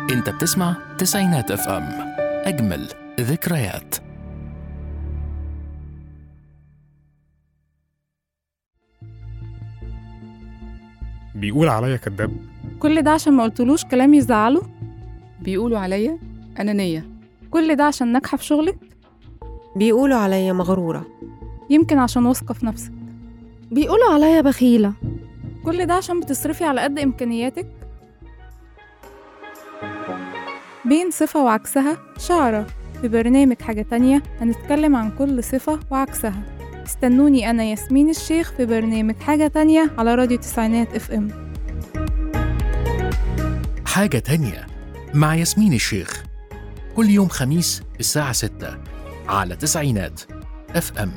انت بتسمع تسعينات اف ام اجمل ذكريات بيقول عليا كداب كل ده عشان ما قلتلوش كلام يزعله بيقولوا عليا أنانية كل ده عشان ناجحة في شغلك بيقولوا عليا مغرورة يمكن عشان واثقة في نفسك بيقولوا عليا بخيلة كل ده عشان بتصرفي على قد إمكانياتك بين صفة وعكسها شعرة في برنامج حاجة تانية هنتكلم عن كل صفة وعكسها استنوني أنا ياسمين الشيخ في برنامج حاجة تانية على راديو تسعينات اف ام حاجة تانية مع ياسمين الشيخ كل يوم خميس الساعة 6 على تسعينات اف ام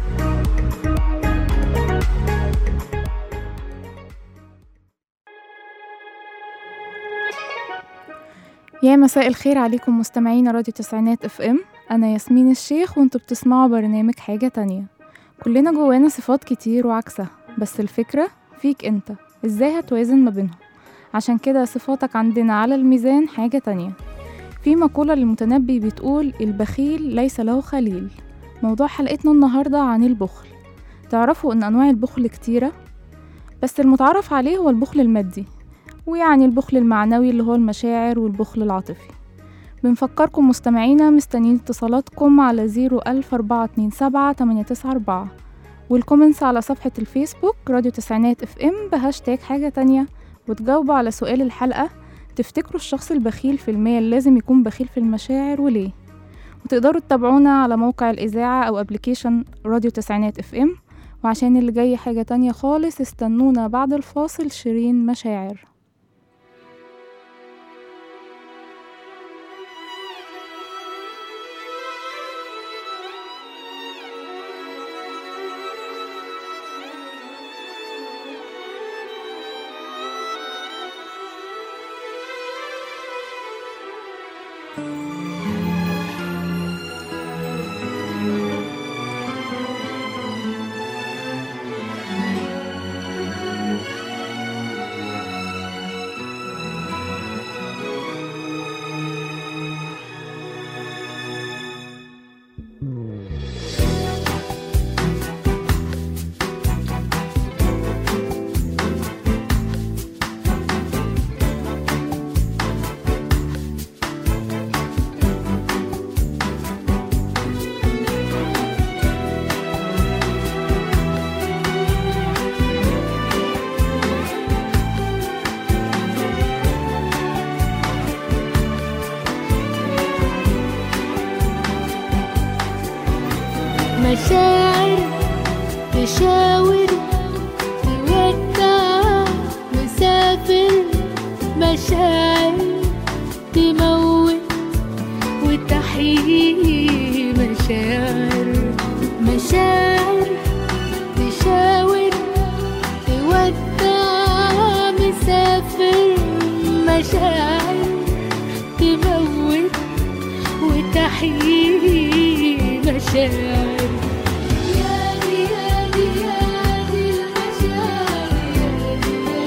يا مساء الخير عليكم مستمعين راديو تسعينات اف ام انا ياسمين الشيخ وانتوا بتسمعوا برنامج حاجة تانية كلنا جوانا صفات كتير وعكسها بس الفكرة فيك انت ازاي هتوازن ما بينهم عشان كده صفاتك عندنا على الميزان حاجة تانية في مقولة للمتنبي بتقول البخيل ليس له خليل موضوع حلقتنا النهاردة عن البخل تعرفوا ان انواع البخل كتيرة بس المتعارف عليه هو البخل المادي ويعني البخل المعنوي اللي هو المشاعر والبخل العاطفي بنفكركم مستمعينا مستنيين اتصالاتكم على زيرو ألف أربعة اتنين سبعة تمانية تسعة أربعة والكومنتس على صفحة الفيسبوك راديو تسعينات اف ام بهاشتاج حاجة تانية وتجاوبوا على سؤال الحلقة تفتكروا الشخص البخيل في المال لازم يكون بخيل في المشاعر وليه وتقدروا تتابعونا على موقع الإذاعة أو أبليكيشن راديو تسعينات اف ام وعشان اللي جاي حاجة تانية خالص استنونا بعد الفاصل شيرين مشاعر مشاعر تشاور تودع مسافر مشاعر تموت وتحيي مشاعر مشاعر تشاور تودع مسافر مشاعر تموت وتحيي مشاعر يادي يادي يادي المشاعر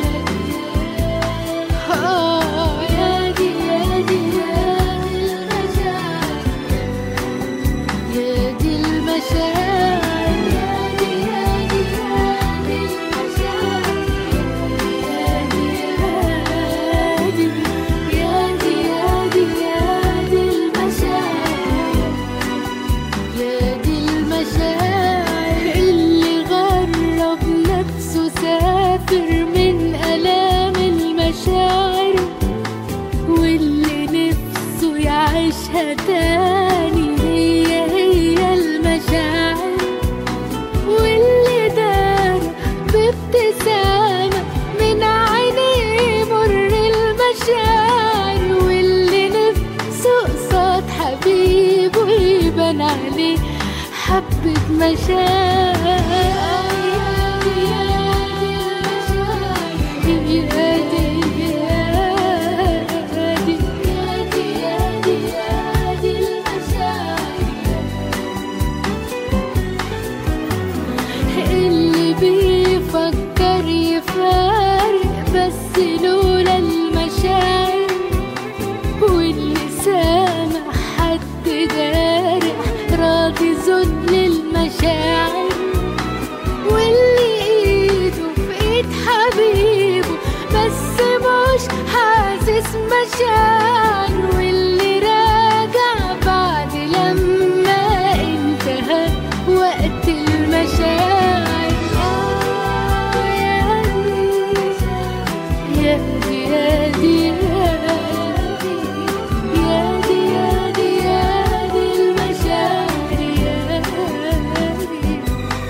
آه يادي يادي يادي المشاعر يادي المشاعر يادي يادي يادي المشاعر يادي يادي يادي يادي يادي المشاعر يا دي المشاعر اللي غرب نفسه سافر من آلام المشاعر واللي نفسه يعيشها تاني هي هي المشاعر واللي دار بابتسامة من عينيه مر المشاعر واللي نفسه قصاد حبيبه يبان عليه حبة مشاعر اللي بيفكر يفارق بس لولا المشاعر المشاعر واللي راجع بعد لما انتهى وقت المشاعر يا دي يا دي يا دي يا دي يا دي المشاعر يا دي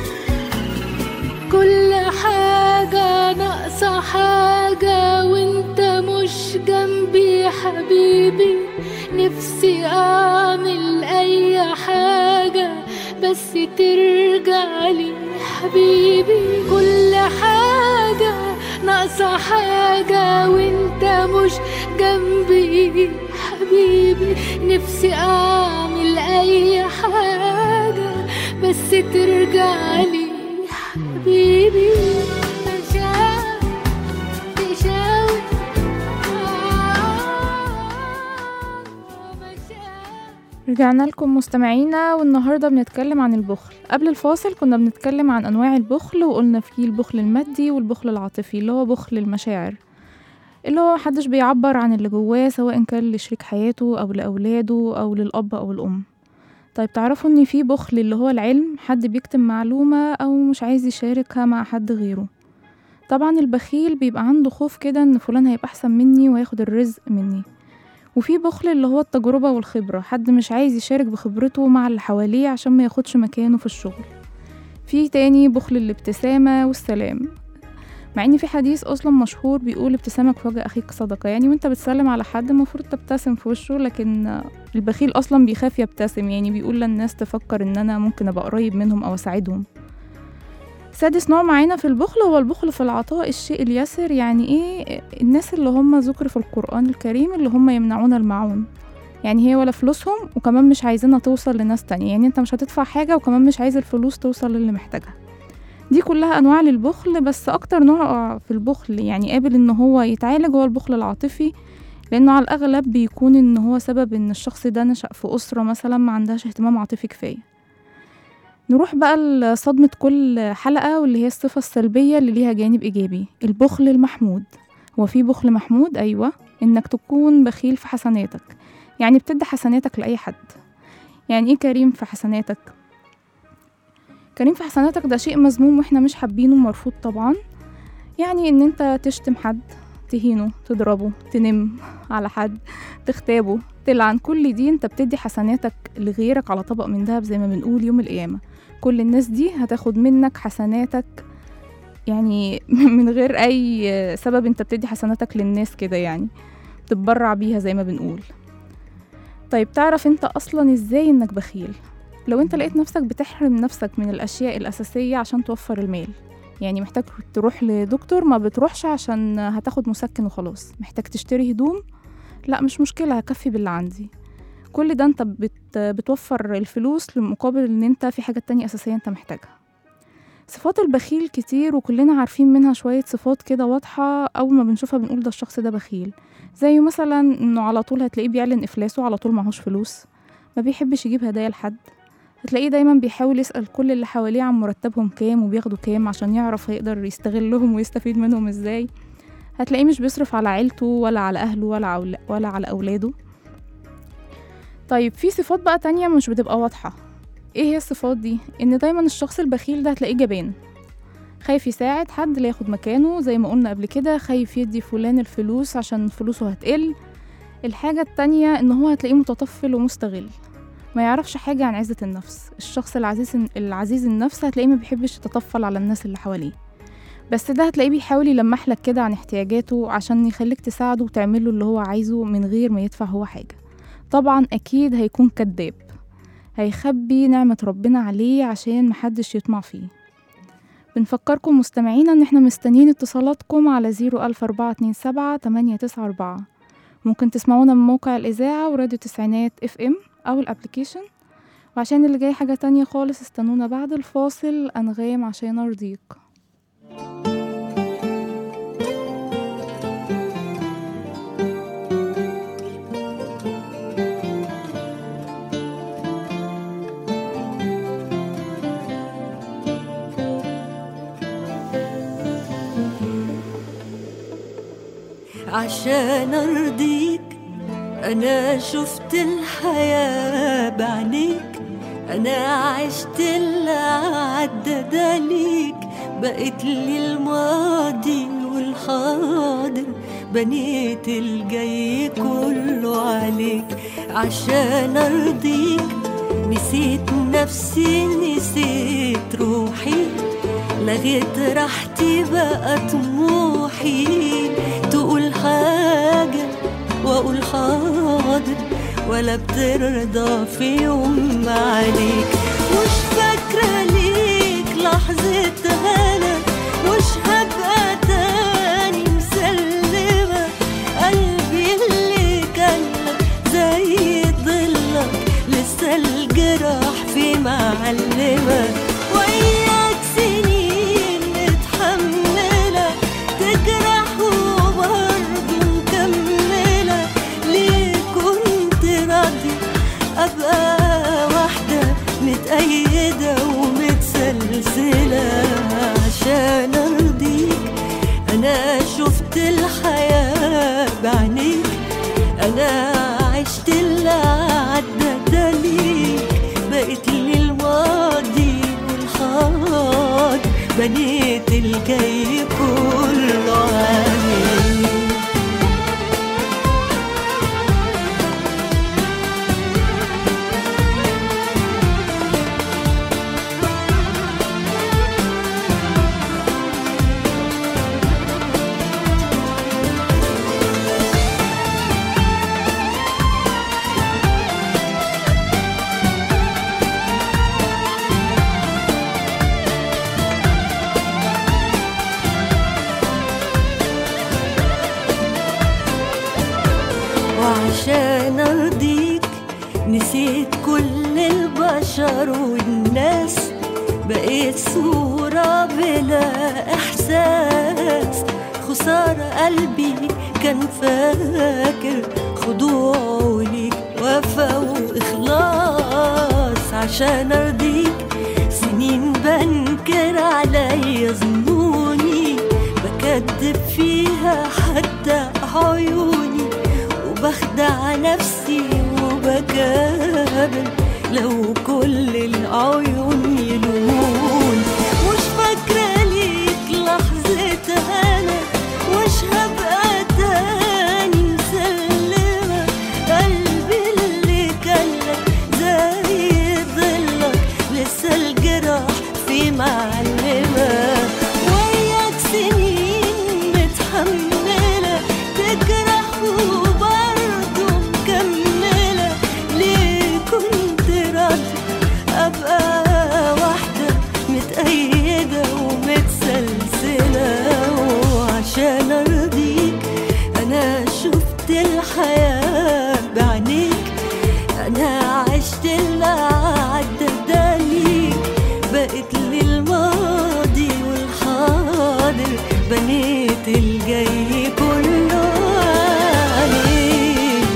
كل حاجة ناقصة حاجة وانت مش جنبي حبيبي نفسي اعمل اي حاجة بس ترجع لي حبيبي كل حاجة ناقصة حاجة وانت مش جنبي حبيبي نفسي اعمل اي حاجة بس ترجع لي حبيبي مشاعر تشاور آه، مشاعر رجعنا لكم مستمعينا والنهاردة بنتكلم عن البخل قبل الفاصل كنا بنتكلم عن أنواع البخل وقلنا فيه البخل المادي والبخل العاطفي اللي هو بخل المشاعر اللي هو محدش بيعبر عن اللي جواه سواء كان لشريك حياته أو لأولاده أو للأب أو الأم طيب تعرفوا إن في بخل اللي هو العلم حد بيكتم معلومة أو مش عايز يشاركها مع حد غيره طبعا البخيل بيبقى عنده خوف كده إن فلان هيبقى أحسن مني وهياخد الرزق مني وفي بخل اللي هو التجربة والخبرة حد مش عايز يشارك بخبرته مع اللي حواليه عشان ما ياخدش مكانه في الشغل في تاني بخل الابتسامة والسلام مع ان في حديث اصلا مشهور بيقول ابتسامك في وجه اخيك صدقة يعني وانت بتسلم على حد المفروض تبتسم في وشه لكن البخيل اصلا بيخاف يبتسم يعني بيقول للناس تفكر ان انا ممكن ابقى قريب منهم او اساعدهم سادس نوع معانا في البخل هو البخل في العطاء الشيء اليسر يعني ايه الناس اللي هم ذكر في القرآن الكريم اللي هم يمنعون المعون يعني هي ولا فلوسهم وكمان مش عايزينها توصل لناس تانية يعني انت مش هتدفع حاجة وكمان مش عايز الفلوس توصل للي محتاجها دي كلها انواع للبخل بس اكتر نوع في البخل يعني قابل ان هو يتعالج هو البخل العاطفي لانه على الاغلب بيكون ان هو سبب ان الشخص ده نشأ في اسرة مثلا ما عندهاش اهتمام عاطفي كفاية نروح بقى لصدمة كل حلقة واللي هي الصفة السلبية اللي ليها جانب إيجابي البخل المحمود هو في بخل محمود أيوة إنك تكون بخيل في حسناتك يعني بتدي حسناتك لأي حد يعني إيه كريم في حسناتك كريم في حسناتك ده شيء مذموم واحنا مش حابينه مرفوض طبعا يعني ان انت تشتم حد تهينه تضربه تنم على حد تغتابه تلعن كل دي انت بتدي حسناتك لغيرك على طبق من دهب زي ما بنقول يوم القيامة كل الناس دي هتاخد منك حسناتك يعني من غير اي سبب انت بتدي حسناتك للناس كده يعني تتبرع بيها زي ما بنقول طيب تعرف انت اصلا ازاي انك بخيل لو انت لقيت نفسك بتحرم نفسك من الاشياء الاساسيه عشان توفر المال يعني محتاج تروح لدكتور ما بتروحش عشان هتاخد مسكن وخلاص محتاج تشتري هدوم لا مش مشكله هكفي باللي عندي كل ده انت بت بتوفر الفلوس لمقابل ان انت في حاجات تانية اساسيه انت محتاجها صفات البخيل كتير وكلنا عارفين منها شوية صفات كده واضحة أول ما بنشوفها بنقول ده الشخص ده بخيل زي مثلا إنه على طول هتلاقيه بيعلن إفلاسه على طول معهوش فلوس ما بيحبش يجيب هدايا لحد هتلاقيه دايما بيحاول يسأل كل اللي حواليه عن مرتبهم كام وبياخدوا كام عشان يعرف هيقدر يستغلهم ويستفيد منهم ازاي هتلاقيه مش بيصرف على عيلته ولا على أهله ولا على ولا على أولاده طيب في صفات بقى تانية مش بتبقى واضحة ايه هي الصفات دي ان دايما الشخص البخيل ده هتلاقيه جبان خايف يساعد حد اللي ياخد مكانه زي ما قلنا قبل كده خايف يدي فلان الفلوس عشان فلوسه هتقل الحاجة التانية ان هو هتلاقيه متطفل ومستغل ما يعرفش حاجة عن عزة النفس الشخص العزيز العزيز النفس هتلاقيه ما بيحبش يتطفل على الناس اللي حواليه بس ده هتلاقيه بيحاول يلمح لك كده عن احتياجاته عشان يخليك تساعده وتعمله اللي هو عايزه من غير ما يدفع هو حاجة طبعا أكيد هيكون كذاب هيخبي نعمة ربنا عليه عشان محدش يطمع فيه بنفكركم مستمعينا ان احنا مستنيين اتصالاتكم على زيرو ألف أربعة اتنين سبعة تمانية تسعة أربعة ممكن تسمعونا من موقع الإذاعة وراديو تسعينات اف ام أو الابليكيشن وعشان اللي جاي حاجة تانية خالص استنونا بعد الفاصل أنغام عشان أرضيك عشان ارضيك أنا شفت الحياة بعينيك أنا عشت اللي عدى ده ليك بقيت لي الماضي والحاضر بنيت الجاي كله عليك عشان أرضيك نسيت نفسي نسيت روحي لغيت راحتي بقى طموحي تقول حاجة وأقول حاضر ولا بترضى في يوم عليك مش فاكرة ليك لحظة هنا مش هبقى تاني مسلمة قلبي اللي كان لك زي ضلك لسه الجراح في معلمة وياك سنين متحملة تجرح وبرضه مكملة ليه كنت راضي أبقى واحدة متأيدة ومتسلسلة عشان أرضيك أنا شفت الحياة بعينيك أنا عشت اللي عدى ده ليك بقيت لي الماضي والحاضر بنيت الجاي كله عليك وعشان ارضيك نسيت كل البشر والناس بقيت صورة بلا احساس خسارة قلبي كان فاكر خضوعه ليك وفا واخلاص عشان ارضيك سنين بنكر عليا ظنوني بكدب فيها حتى عيوني وبخدع نفسي وبكابر لو كل العيون يلومون مش فاكرة ليك لحظة أنا مش هبقى تاني مسلمة قلبي اللي كان لك زي ضلك لسه الجراح في معلمة وياك سنين متحملة تجرح وبرضه مكملة ليه كنت راضي أبقى واحدة متأيدة ومتسلسلة وعشان أرضيك أنا شفت الحياة بعينيك أنا عشت اللي عدى ده ليك بقيت لي الماضي والحاضر بنيت الجاي كله عليك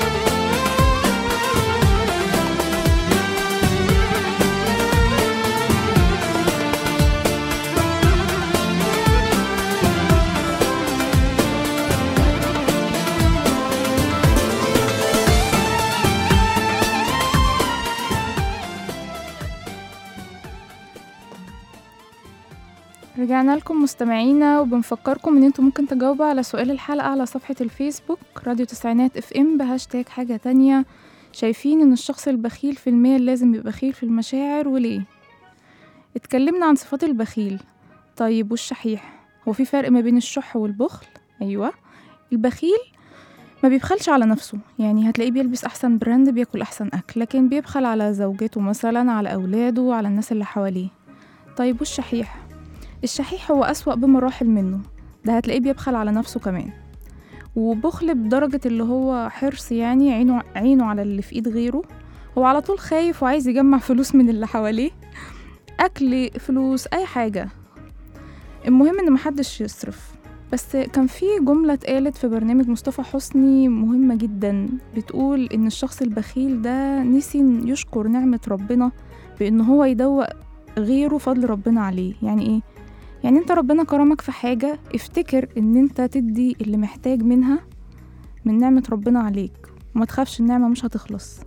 رجعنا لكم مستمعينا وبنفكركم ان انتم ممكن تجاوبوا على سؤال الحلقة على صفحة الفيسبوك راديو تسعينات اف ام بهاشتاج حاجة تانية شايفين ان الشخص البخيل في الميل لازم يبقى بخيل في المشاعر وليه اتكلمنا عن صفات البخيل طيب والشحيح هو في فرق ما بين الشح والبخل ايوه البخيل ما بيبخلش على نفسه يعني هتلاقيه بيلبس احسن براند بياكل احسن اكل لكن بيبخل على زوجته مثلا على اولاده على الناس اللي حواليه طيب والشحيح الشحيح هو أسوأ بمراحل منه ده هتلاقيه بيبخل على نفسه كمان وبخل بدرجة اللي هو حرص يعني عينه عينه على اللي في ايد غيره هو على طول خايف وعايز يجمع فلوس من اللي حواليه أكل فلوس أي حاجة المهم إن محدش يصرف بس كان في جملة اتقالت في برنامج مصطفى حسني مهمة جدا بتقول إن الشخص البخيل ده نسي يشكر نعمة ربنا بإن هو يدوق غيره فضل ربنا عليه يعني إيه؟ يعني انت ربنا كرمك في حاجة افتكر ان انت تدي اللي محتاج منها من نعمة ربنا عليك وما تخافش النعمة مش هتخلص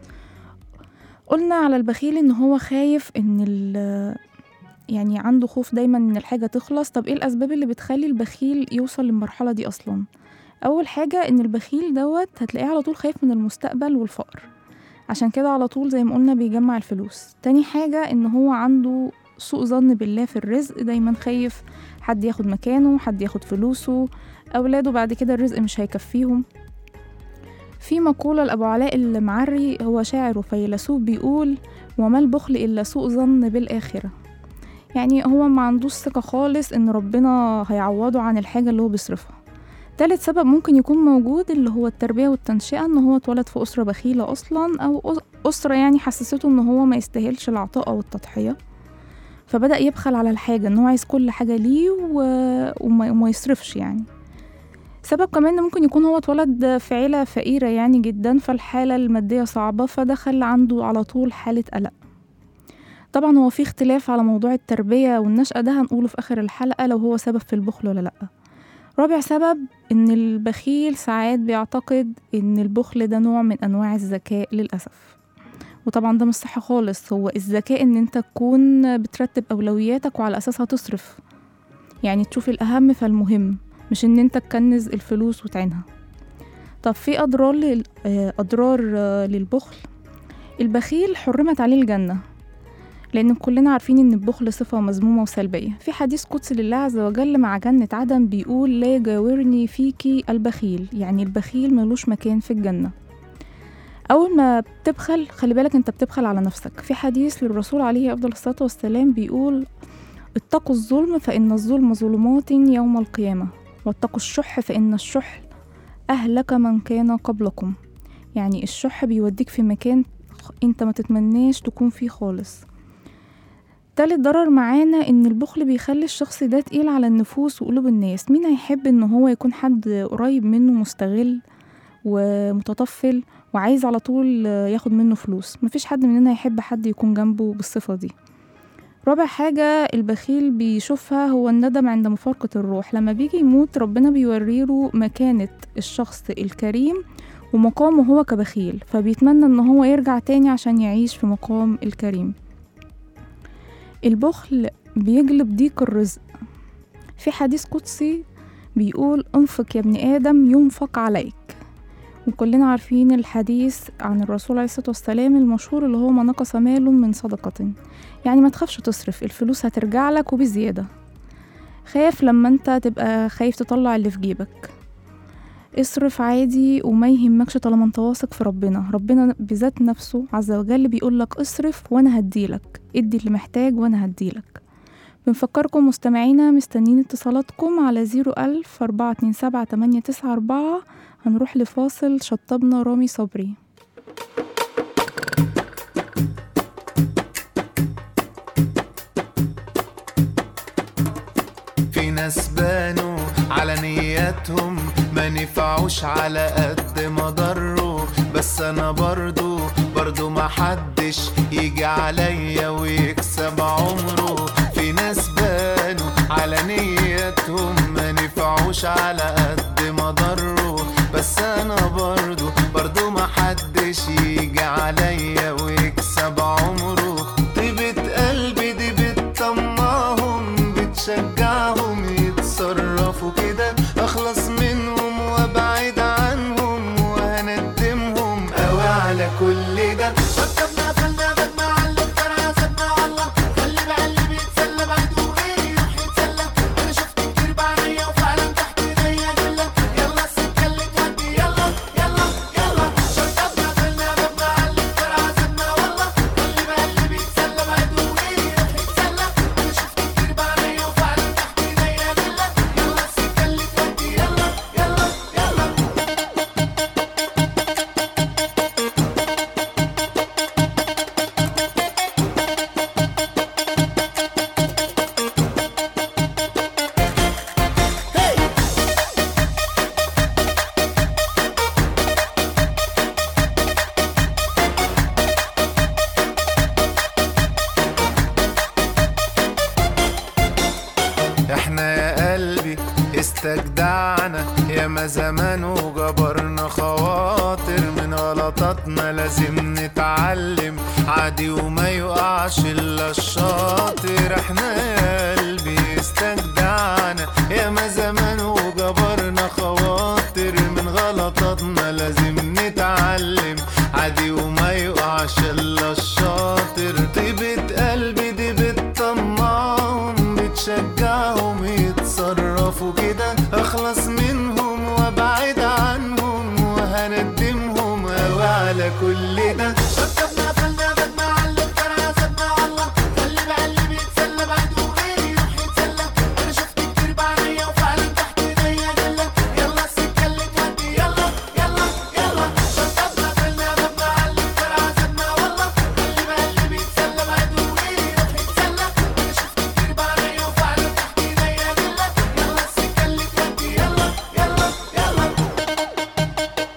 قلنا على البخيل ان هو خايف ان ال يعني عنده خوف دايما ان الحاجة تخلص طب ايه الاسباب اللي بتخلي البخيل يوصل للمرحلة دي اصلا اول حاجة ان البخيل دوت هتلاقيه على طول خايف من المستقبل والفقر عشان كده على طول زي ما قلنا بيجمع الفلوس تاني حاجة ان هو عنده سوء ظن بالله في الرزق دايما خايف حد ياخد مكانه حد ياخد فلوسه أولاده بعد كده الرزق مش هيكفيهم في مقولة لأبو علاء المعري هو شاعر وفيلسوف بيقول وما البخل إلا سوء ظن بالآخرة يعني هو ما عندوش ثقة خالص إن ربنا هيعوضه عن الحاجة اللي هو بيصرفها تالت سبب ممكن يكون موجود اللي هو التربية والتنشئة إن هو اتولد في أسرة بخيلة أصلا أو أس- أسرة يعني حسسته إن هو ما يستاهلش العطاء أو التضحية فبدأ يبخل على الحاجة إن هو عايز كل حاجة ليه و... وما... وما يصرفش يعني سبب كمان إن ممكن يكون هو اتولد في عيلة فقيرة يعني جدا فالحالة المادية صعبة فده خلى عنده على طول حالة قلق طبعا هو في اختلاف على موضوع التربية والنشأة ده هنقوله في آخر الحلقة لو هو سبب في البخل ولا لأ رابع سبب إن البخيل ساعات بيعتقد إن البخل ده نوع من أنواع الذكاء للأسف وطبعا ده مش صح خالص هو الذكاء إن أنت تكون بترتب أولوياتك وعلى أساسها تصرف يعني تشوف الأهم فالمهم مش إن أنت تكنز الفلوس وتعينها طب في أضرار لل... آه، أضرار آه، للبخل البخيل حرمت عليه الجنة لأن كلنا عارفين إن البخل صفة مذمومة وسلبية في حديث قدسي لله عز وجل مع جنة عدن بيقول لا يجاورني فيكي البخيل يعني البخيل ملوش مكان في الجنة أول ما بتبخل خلي بالك أنت بتبخل على نفسك في حديث للرسول عليه أفضل الصلاة والسلام بيقول اتقوا الظلم فإن الظلم ظلمات يوم القيامة واتقوا الشح فإن الشح أهلك من كان قبلكم يعني الشح بيوديك في مكان خ- انت ما تتمناش تكون فيه خالص تالت ضرر معانا ان البخل بيخلي الشخص ده تقيل على النفوس وقلوب الناس مين هيحب ان هو يكون حد قريب منه مستغل ومتطفل وعايز على طول ياخد منه فلوس مفيش حد مننا يحب حد يكون جنبه بالصفة دي رابع حاجة البخيل بيشوفها هو الندم عند مفارقة الروح لما بيجي يموت ربنا بيوريله مكانة الشخص الكريم ومقامه هو كبخيل فبيتمنى ان هو يرجع تاني عشان يعيش في مقام الكريم البخل بيجلب ضيق الرزق في حديث قدسي بيقول انفق يا ابن آدم ينفق عليك وكلنا عارفين الحديث عن الرسول عليه الصلاة والسلام المشهور اللي هو ما نقص مال من صدقة يعني ما تخافش تصرف الفلوس هترجع لك وبزيادة خاف لما انت تبقى خايف تطلع اللي في جيبك اصرف عادي وما يهمكش طالما انت واثق في ربنا ربنا بذات نفسه عز وجل بيقول لك اصرف وانا هديلك ادي اللي محتاج وانا هديلك بنفكركم مستمعينا مستنيين اتصالاتكم على زيرو ألف أربعة اتنين سبعة تمانية تسعة أربعة هنروح لفاصل شطبنا رامي صبري في ناس بانوا على نياتهم ما نفعوش على قد ما ضروا بس انا برضو برضو ما حدش يجي عليا ويكسب عمره في ناس بانوا على نياتهم ما نفعوش على قد ما ضروا بس انا برضو برضو ما حدش يجي عليا ويكسب عمره طيبة قلبي دي بتطمعهم بتشجعهم يتصرفوا كده اخلص منهم وابعد عنهم وهندمهم قوي على كل ده ركبنا قفلنا بدنا علم ترى سيبنا والله خلي بقى اللي بيتسلى بعده غيري يروح يتسلى انا شفت كتير بعينيا وفعلا تحت ايديا جله يلا السكه اللي تهدي يلا يلا يلا شطبنا قفلنا بدنا علم ترى سيبنا استجدعنا ياما زمان وجبرنا خواطر من غلطاتنا لازم نتعلم عادي وما يقعش الا الشاطر احنا يا قلبي استجدعنا ياما زمان وجبرنا خواطر من غلطاتنا لازم نتعلم عادي وما يقعش الا الشاطر طيبة قلبي دي بتطمعهم بتشجعهم يتصرفوا كده اخلص منهم وابعد عنهم وهندمهم اوي على كل ده شطبنا قفلنا بدنا على الفرع سبنا والله خلي بقلبي بيتسلى بعده وغيري يروح يتسلى انا شفت كتير بعينيا وفعلا تحت ايديا جلة يلا السكة اللي تودي يلا يلا يلا شطبنا قفلنا بدنا على الفرع سبنا والله خلي بقلبي بيتسلى بعده وغيري يروح يتسلى انا شفت كتير بعينيا وفعلا تحت ايديا جلة يلا السكة اللي تودي يلا يلا يلا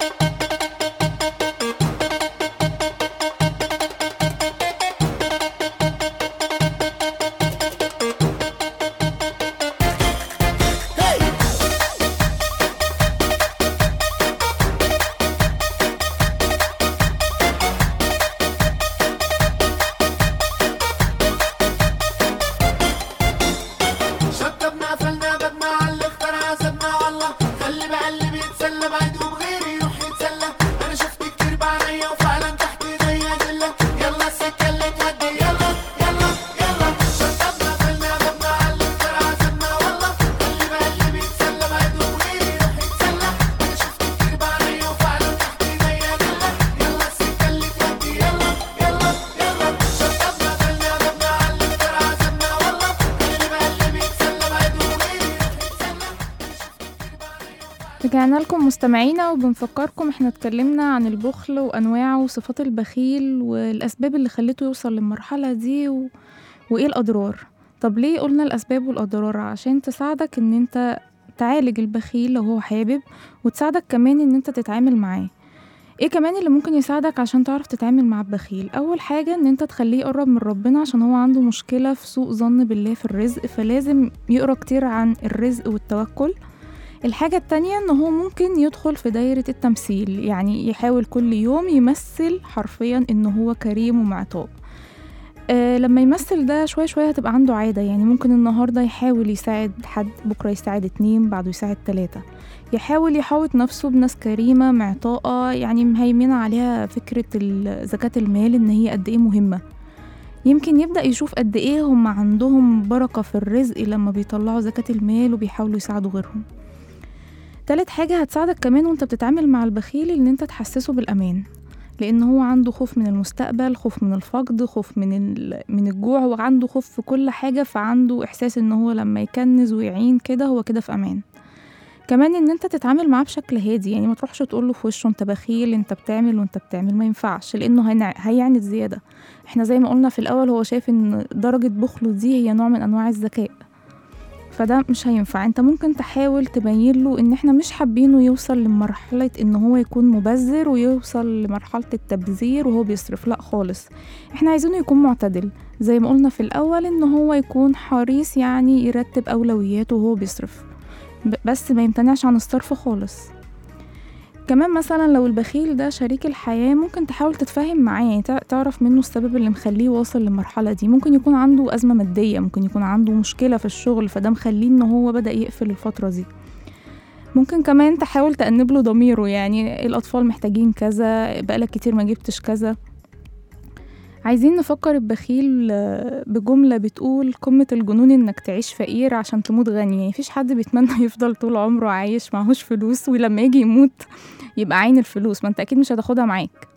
شطبنا قفلنا بابنا على اللي اخترع سابنا والله خلي بقلبي يتسلى بعيد وبغيري يروح يتسلى انا شفت كتير بعينيا وفعلا تحت ايديا جلة يلا السكة اللي تودي يلا يلا يلا شطبنا قفلنا بابنا على اللي اخترع سابنا والله خلي بقلبي يتسلى بعيد وبغيري يروح يتسلى انا شفت كتير بعينيا وفعلا تحت ايديا جلة يلا السكة اللي تودي يلا يلا يلا شطبنا قفلنا بابنا على اللي اخترع سابنا والله خلي بقلبي يتسلى بعيد وبغيري يروح يتسلى رجعنا لكم مستمعينا وبنفكركم احنا اتكلمنا عن البخل وانواعه وصفات البخيل والاسباب اللي خلته يوصل للمرحله دي و... وايه الاضرار طب ليه قلنا الاسباب والاضرار عشان تساعدك ان انت تعالج البخيل لو هو حابب وتساعدك كمان ان انت تتعامل معاه ايه كمان اللي ممكن يساعدك عشان تعرف تتعامل مع البخيل اول حاجه ان انت تخليه يقرب من ربنا عشان هو عنده مشكله في سوء ظن بالله في الرزق فلازم يقرا كتير عن الرزق والتوكل الحاجة التانية إن هو ممكن يدخل في دايرة التمثيل يعني يحاول كل يوم يمثل حرفيا إن هو كريم ومعطاء آه لما يمثل ده شوية شوية هتبقى عنده عادة يعني ممكن النهاردة يحاول يساعد حد بكرة يساعد اتنين بعده يساعد تلاتة يحاول يحوط نفسه بناس كريمة معطاءة يعني مهيمنة عليها فكرة ال- زكاة المال إن هي قد إيه مهمة يمكن يبدأ يشوف قد إيه هم عندهم بركة في الرزق لما بيطلعوا زكاة المال وبيحاولوا يساعدوا غيرهم تالت حاجة هتساعدك كمان وانت بتتعامل مع البخيل ان انت تحسسه بالامان لان هو عنده خوف من المستقبل خوف من الفقد خوف من ال- من الجوع هو عنده خوف في كل حاجة فعنده احساس ان هو لما يكنز ويعين كده هو كده في امان كمان ان انت تتعامل معاه بشكل هادي يعني ما تروحش تقول له في وشه انت بخيل انت بتعمل وانت بتعمل ما ينفعش لانه هينع- هيعند زيادة احنا زي ما قلنا في الاول هو شايف ان درجة بخله دي هي نوع من انواع الذكاء فده مش هينفع انت ممكن تحاول تبين له ان احنا مش حابينه يوصل لمرحلة ان هو يكون مبذر ويوصل لمرحلة التبذير وهو بيصرف لا خالص احنا عايزينه يكون معتدل زي ما قلنا في الاول ان هو يكون حريص يعني يرتب اولوياته وهو بيصرف ب- بس ما يمتنعش عن الصرف خالص كمان مثلا لو البخيل ده شريك الحياة ممكن تحاول تتفاهم معاه يعني تع- تعرف منه السبب اللي مخليه واصل للمرحلة دي ممكن يكون عنده أزمة مادية ممكن يكون عنده مشكلة في الشغل فده مخليه إن هو بدأ يقفل الفترة دي ممكن كمان تحاول تأنب له ضميره يعني الأطفال محتاجين كذا بقالك كتير ما جبتش كذا عايزين نفكر البخيل آه، بجملة بتقول قمة الجنون إنك تعيش فقير عشان تموت غني يعني مفيش حد بيتمنى يفضل طول عمره عايش معهوش فلوس ولما يجي يموت يبقى عين الفلوس ما انت أكيد مش هتاخدها معاك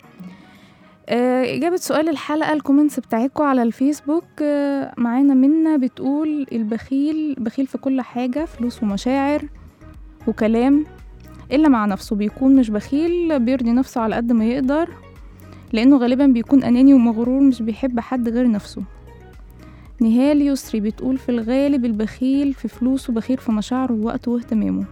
آه، إجابة سؤال الحلقة الكومنتس بتاعتكم على الفيسبوك آه، معانا منا بتقول البخيل بخيل في كل حاجة فلوس ومشاعر وكلام إلا مع نفسه بيكون مش بخيل بيرضي نفسه على قد ما يقدر لأنه غالبا بيكون أناني ومغرور مش بيحب حد غير نفسه نهال يسري بتقول في الغالب البخيل في فلوسه بخيل في مشاعره ووقته واهتمامه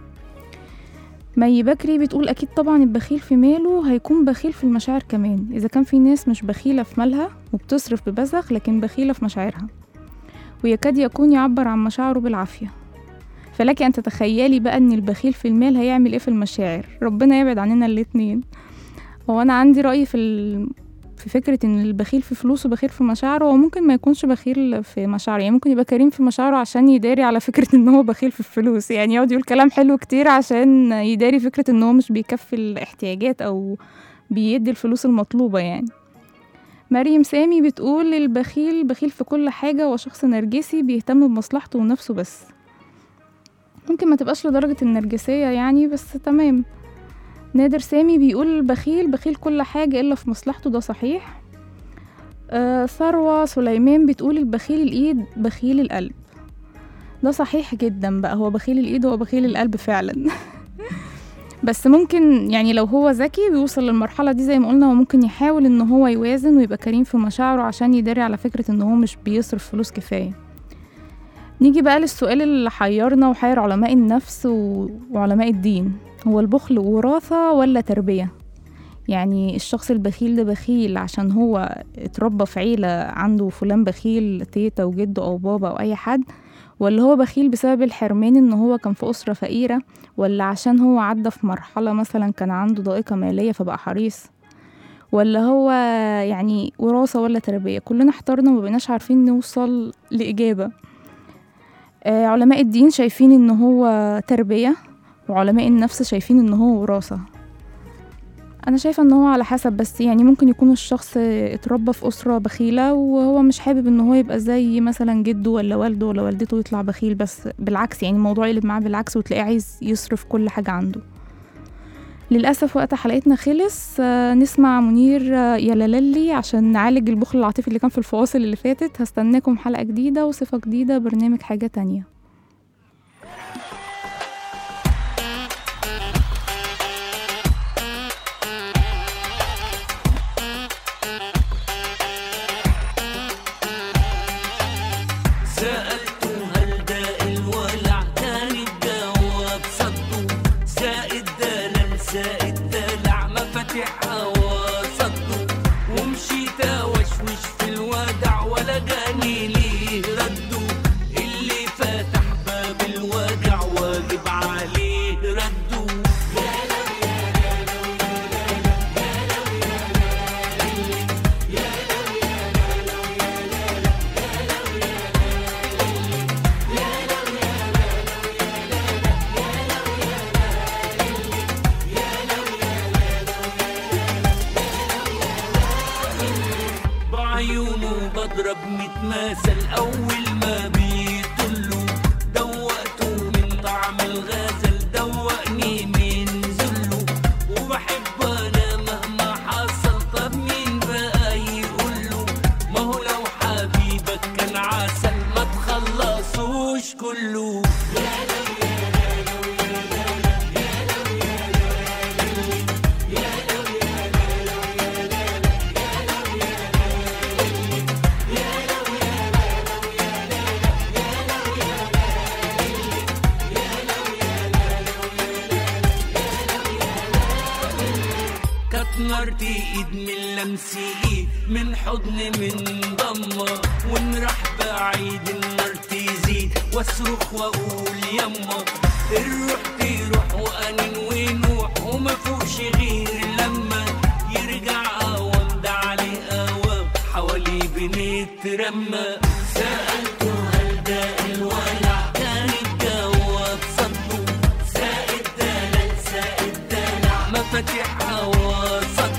مي بكري بتقول أكيد طبعا البخيل في ماله هيكون بخيل في المشاعر كمان إذا كان في ناس مش بخيلة في مالها وبتصرف ببذخ لكن بخيلة في مشاعرها ويكاد يكون يعبر عن مشاعره بالعافية فلك أن تتخيلي بقى إن البخيل في المال هيعمل إيه في المشاعر ربنا يبعد عننا الاتنين هو أنا عندي رأي في ال... في فكرة إن البخيل في فلوسه بخيل في مشاعره هو ممكن ما يكونش بخيل في مشاعره يعني ممكن يبقى كريم في مشاعره عشان يداري على فكرة إن هو بخيل في الفلوس يعني يقعد يقول كلام حلو كتير عشان يداري فكرة إن هو مش بيكفي الاحتياجات أو بيدي الفلوس المطلوبة يعني مريم سامي بتقول البخيل بخيل في كل حاجة وشخص نرجسي بيهتم بمصلحته ونفسه بس ممكن ما تبقاش لدرجة النرجسية يعني بس تمام نادر سامي بيقول البخيل بخيل كل حاجة إلا في مصلحته ده صحيح آه ثروة سليمان بتقول البخيل الإيد بخيل القلب ده صحيح جدا بقى هو بخيل الإيد هو بخيل القلب فعلا بس ممكن يعني لو هو ذكي بيوصل للمرحلة دي زي ما قلنا هو ممكن يحاول ان هو يوازن ويبقى كريم في مشاعره عشان يداري على فكرة ان هو مش بيصرف فلوس كفاية نيجي بقى للسؤال اللي حيرنا وحير علماء النفس و- وعلماء الدين هو البخل وراثة ولا تربية؟ يعني الشخص البخيل ده بخيل عشان هو اتربى في عيلة عنده فلان بخيل تيتا وجده أو بابا أو أي حد ولا هو بخيل بسبب الحرمان ان هو كان في أسرة فقيرة ولا عشان هو عدى في مرحلة مثلا كان عنده ضائقة مالية فبقى حريص ولا هو يعني وراثة ولا تربية كلنا احترنا ومبقناش عارفين نوصل لإجابة آه علماء الدين شايفين ان هو تربية وعلماء النفس شايفين ان هو وراثة انا شايفة ان هو على حسب بس يعني ممكن يكون الشخص اتربى في اسرة بخيلة وهو مش حابب ان هو يبقى زي مثلا جده ولا والده ولا والدته يطلع بخيل بس بالعكس يعني الموضوع يقلب معاه بالعكس وتلاقيه عايز يصرف كل حاجة عنده للأسف وقت حلقتنا خلص آه، نسمع منير آه، يا لالي عشان نعالج البخل العاطفي اللي كان في الفواصل اللي فاتت هستناكم حلقة جديدة وصفة جديدة برنامج حاجة تانية سألته هل داء الولع كان الجواب صدوا زائد دلال زائد دلع مفاتيحها وصدوا ومشيت اوشوش في الودع ولا جاني ليه ردوا اللي فتح باب الوجع واجب عليه ردوا بعيونه بضرب متماثل اول ما بيطلوا دوقته من طعم الغزل دوقني من ذله وبحب انا مهما حصل طب مين بقى يقوله ما هو لو حبيبك كان عسل ما تخلصوش كله كانت مرتي ايد من لمسي ايد من حضن من ضمة ونروح بعيد النار تزيد واصرخ واقول يما الروح تروح وانين ونوح وما فوقش غير لما يرجع اوام ده عليه اوام حوالي بنترمى سألته هل ده الولع كان الجواب صدوا زائد دلال زائد دلع مفاتيحها وصدوا